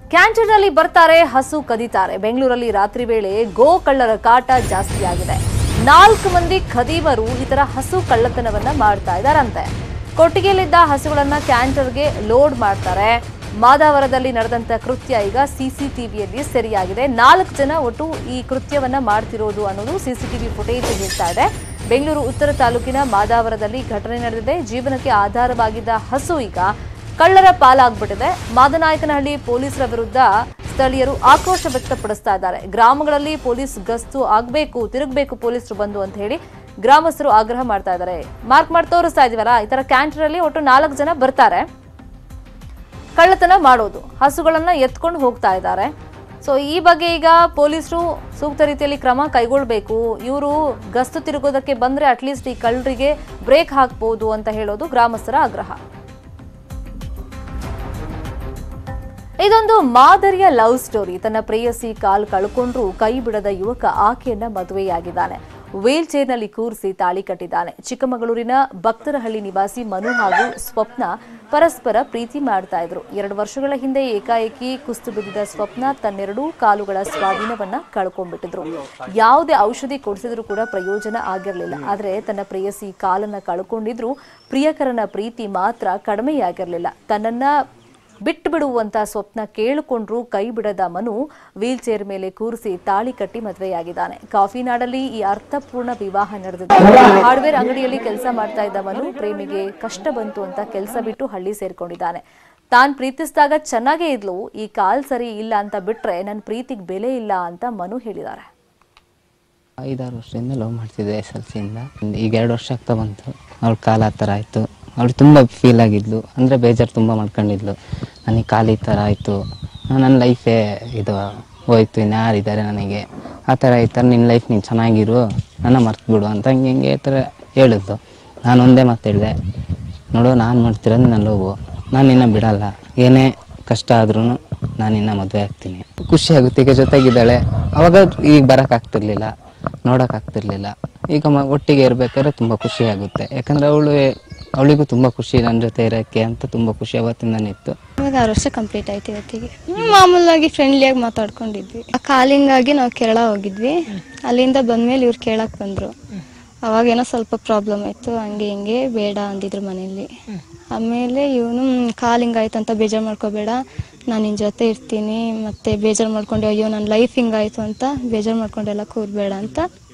ಕ್ಯಾಂಟೀನ್ನಲ್ಲಿ ಬರ್ತಾರೆ ಹಸು ಕದೀತಾರೆ ಬೆಂಗಳೂರಲ್ಲಿ ರಾತ್ರಿ ವೇಳೆ ಗೋ ಕಳ್ಳರ ಕಾಟ ಜಾಸ್ತಿ ಆಗಿದೆ ನಾಲ್ಕು ಮಂದಿ ಖದೀಮರು ಈ ತರ ಹಸು ಕಳ್ಳತನವನ್ನ ಮಾಡ್ತಾ ಇದ್ದಾರಂತೆ ಕೊಟ್ಟಿಗೆಯಲ್ಲಿದ್ದ ಹಸುಗಳನ್ನ ಕ್ಯಾಂಟರ್ಗೆ ಲೋಡ್ ಮಾಡ್ತಾರೆ ಮಾದಾವರದಲ್ಲಿ ನಡೆದಂತ ಕೃತ್ಯ ಈಗ ಸಿಸಿಟಿವಿಯಲ್ಲಿ ಸೆರೆಯಾಗಿದೆ ನಾಲ್ಕು ಜನ ಒಟ್ಟು ಈ ಕೃತ್ಯವನ್ನ ಮಾಡ್ತಿರೋದು ಅನ್ನೋದು ಸಿಸಿಟಿವಿ ಫುಟೇಜ್ ಹೇಳ್ತಾ ಇದೆ ಬೆಂಗಳೂರು ಉತ್ತರ ತಾಲೂಕಿನ ಮಾದಾವರದಲ್ಲಿ ಘಟನೆ ನಡೆದಿದೆ ಜೀವನಕ್ಕೆ ಆಧಾರವಾಗಿದ್ದ ಹಸು ಈಗ ಕಳ್ಳರ ಪಾಲಾಗ್ಬಿಟ್ಟಿದೆ ಮಾದನಾಯಕನಹಳ್ಳಿ ಪೊಲೀಸರ ವಿರುದ್ಧ ಸ್ಥಳೀಯರು ಆಕ್ರೋಶ ವ್ಯಕ್ತಪಡಿಸ್ತಾ ಇದ್ದಾರೆ ಗ್ರಾಮಗಳಲ್ಲಿ ಪೊಲೀಸ್ ಗಸ್ತು ಆಗ್ಬೇಕು ತಿರುಗಬೇಕು ಪೊಲೀಸರು ಬಂದು ಅಂತ ಹೇಳಿ ಗ್ರಾಮಸ್ಥರು ಆಗ್ರಹ ಮಾಡ್ತಾ ಇದ್ದಾರೆ ಮಾರ್ಕ್ ಮಾಡಿ ತೋರಿಸ್ತಾ ಇದೀವಲ್ಲ ಈ ತರ ಕ್ಯಾಂಟರಲ್ಲಿ ಒಟ್ಟು ನಾಲ್ಕು ಜನ ಬರ್ತಾರೆ ಕಳ್ಳತನ ಮಾಡೋದು ಹಸುಗಳನ್ನ ಎತ್ಕೊಂಡು ಹೋಗ್ತಾ ಇದ್ದಾರೆ ಸೊ ಈ ಬಗ್ಗೆ ಈಗ ಪೊಲೀಸರು ಸೂಕ್ತ ರೀತಿಯಲ್ಲಿ ಕ್ರಮ ಕೈಗೊಳ್ಳಬೇಕು ಇವರು ಗಸ್ತು ತಿರುಗೋದಕ್ಕೆ ಬಂದ್ರೆ ಅಟ್ಲೀಸ್ಟ್ ಈ ಕಳ್ಳರಿಗೆ ಬ್ರೇಕ್ ಹಾಕ್ಬೋದು ಅಂತ ಹೇಳೋದು ಗ್ರಾಮಸ್ಥರ ಆಗ್ರಹ ಇದೊಂದು ಮಾದರಿಯ ಲವ್ ಸ್ಟೋರಿ ತನ್ನ ಪ್ರೇಯಸಿ ಕಾಲ್ ಕಳ್ಕೊಂಡ್ರು ಕೈ ಬಿಡದ ಯುವಕ ಆಕೆಯನ್ನ ಮದುವೆಯಾಗಿದ್ದಾನೆ ವೀಲ್ ಚೇರ್ನಲ್ಲಿ ಕೂರಿಸಿ ತಾಳಿ ಕಟ್ಟಿದ್ದಾನೆ ಚಿಕ್ಕಮಗಳೂರಿನ ಭಕ್ತರಹಳ್ಳಿ ನಿವಾಸಿ ಮನು ಹಾಗೂ ಸ್ವಪ್ನ ಪರಸ್ಪರ ಪ್ರೀತಿ ಮಾಡ್ತಾ ಇದ್ರು ಎರಡು ವರ್ಷಗಳ ಹಿಂದೆ ಏಕಾಏಕಿ ಕುಸ್ತು ಬಿದ್ದಿದ್ದ ಸ್ವಪ್ನ ತನ್ನೆರಡೂ ಕಾಲುಗಳ ಸ್ವಾಧೀನವನ್ನ ಕಳ್ಕೊಂಡ್ಬಿಟ್ಟಿದ್ರು ಯಾವುದೇ ಔಷಧಿ ಕೊಡಿಸಿದ್ರು ಕೂಡ ಪ್ರಯೋಜನ ಆಗಿರಲಿಲ್ಲ ಆದ್ರೆ ತನ್ನ ಪ್ರೇಯಸಿ ಕಾಲನ್ನ ಕಳ್ಕೊಂಡಿದ್ರು ಪ್ರಿಯಕರನ ಪ್ರೀತಿ ಮಾತ್ರ ಕಡಿಮೆಯಾಗಿರಲಿಲ್ಲ ತನ್ನನ್ನ ಬಿಟ್ಟು ಬಿಡುವಂತ ಸ್ವಪ್ನ ಕೇಳಿಕೊಂಡ್ರು ಕೈ ಬಿಡದ ಮನು ವೀಲ್ ಚೇರ್ ಮೇಲೆ ಕೂರಿಸಿ ತಾಳಿ ಕಟ್ಟಿ ಮದುವೆಯಾಗಿದ್ದಾನೆ ಕಾಫಿ ನಾಡಲ್ಲಿ ಈ ಅರ್ಥಪೂರ್ಣ ವಿವಾಹ ನಡೆದಿದೆ ಹಾರ್ಡ್ವೇರ್ ಅಂಗಡಿಯಲ್ಲಿ ಕೆಲಸ ಮಾಡ್ತಾ ಇದ್ದ ಮನು ಪ್ರೇಮಿಗೆ ಕಷ್ಟ ಬಂತು ಅಂತ ಕೆಲಸ ಬಿಟ್ಟು ಹಳ್ಳಿ ಸೇರ್ಕೊಂಡಿದ್ದಾನೆ ತಾನ್ ಪ್ರೀತಿಸಿದಾಗ ಚೆನ್ನಾಗೇ ಇದ್ಲು ಈ ಕಾಲ್ ಸರಿ ಇಲ್ಲ ಅಂತ ಬಿಟ್ರೆ ನನ್ನ ಪ್ರೀತಿಗೆ ಬೆಲೆ ಇಲ್ಲ ಅಂತ ಮನು ಹೇಳಿದ್ದಾರೆ ಐದಾರು ವರ್ಷದಿಂದ ಲವ್ ಮಾಡ್ತಿದ್ದೆ ಎಸ್ ಎಲ್ ಸಿಯಿಂದ ಈಗ ಎರಡು ವರ್ಷ ಆಗ್ತಾ ಬಂತು ಅವಳ ಕಾಲ ಆ ಥರ ಆಯಿತು ಅವಳು ತುಂಬ ಫೀಲ್ ಆಗಿದ್ಲು ಅಂದರೆ ಬೇಜಾರು ತುಂಬ ಮಾಡ್ಕೊಂಡಿದ್ಲು ನನಗೆ ಕಾಲು ಈ ಥರ ಆಯಿತು ನನ್ನ ಲೈಫೇ ಇದು ಹೋಯ್ತು ಇನ್ಯಾರಿದ್ದಾರೆ ನನಗೆ ಆ ಥರ ಈ ಥರ ನಿನ್ನ ಲೈಫ್ ನೀನು ಚೆನ್ನಾಗಿರು ನನ್ನ ಮರ್ತು ಬಿಡು ಅಂತ ಹಂಗೆ ಹಿಂಗೆ ಈ ಥರ ಹೇಳಿದ್ಲು ನಾನು ಒಂದೇ ಮಾತು ಹೇಳಿದೆ ನೋಡು ನಾನು ಮಾಡ್ತಿರೋದು ನನ್ನ ಲವ್ ನಾನು ನಿನ್ನ ಬಿಡಲ್ಲ ಏನೇ ಕಷ್ಟ ಆದ್ರೂ ನಾನು ಇನ್ನ ಮದುವೆ ಆಗ್ತೀನಿ ಖುಷಿ ಆಗುತ್ತೆ ಈಗ ಜೊತೆಗಿದ್ದಾಳೆ ಅವಾಗ ಈಗ ಬರೋಕ್ಕಾಗ್ತಿರ್ಲಿಲ್ಲ ನೋಡೋಕ್ಕಾಗ್ತಿರ್ಲಿಲ್ಲ ಈಗ ಮ ಒಟ್ಟಿಗೆ ಇರ್ಬೇಕಾದ್ರೆ ತುಂಬ ಖುಷಿ ಆಗುತ್ತೆ ಯಾಕಂದ್ರೆ ಅವಳು ಅವಳಿಗೂ ತುಂಬ ಖುಷಿ ನನ್ನ ಜೊತೆ ಇರೋಕ್ಕೆ ಅಂತ ತುಂಬ ಖುಷಿ ಅವತ್ತಿಂದನೇ ಇತ್ತು ಇವಾಗ ಆರು ವರ್ಷ ಕಂಪ್ಲೀಟ್ ಆಯ್ತು ಇವತ್ತಿಗೆ ಮಾಮೂಲಾಗಿ ಫ್ರೆಂಡ್ಲಿಯಾಗಿ ಮಾತಾಡ್ಕೊಂಡಿದ್ವಿ ಆ ಕಾಲಿಂಗಾಗಿ ನಾವು ಕೇರಳ ಹೋಗಿದ್ವಿ ಅಲ್ಲಿಂದ ಬಂದ್ಮೇಲೆ ಇವ್ರು ಕೇಳಕ್ ಬಂದ್ರು ಅವಾಗೇನೋ ಸ್ವಲ್ಪ ಪ್ರಾಬ್ಲಮ್ ಆಯ್ತು ಹಂಗೆ ಹಿಂಗೆ ಬೇಡ ಅಂದಿದ್ರು ಮನೇಲಿ ಆಮೇಲೆ ಇವನು ಕಾಲ್ ಹಿಂಗಾಯ್ತು ಅಂತ ಬೇಜಾರು ಮಾಡ್ಕೋಬೇಡ ನಾನು ನಿನ್ನ ಜೊತೆ ಇರ್ತೀನಿ ಮತ್ತೆ ಬೇಜಾರು ಮಾಡ್ಕೊಂಡು ಅಯ್ಯೋ ನನ್ನ ಲೈಫ್ ಹಿಂಗಾಯ್ತು ಅಂತ ಬೇಜಾರು ಮಾಡ್ಕೊಂಡೆಲ್ಲ ಕೂರ್ಬೇಡ ಅಂತ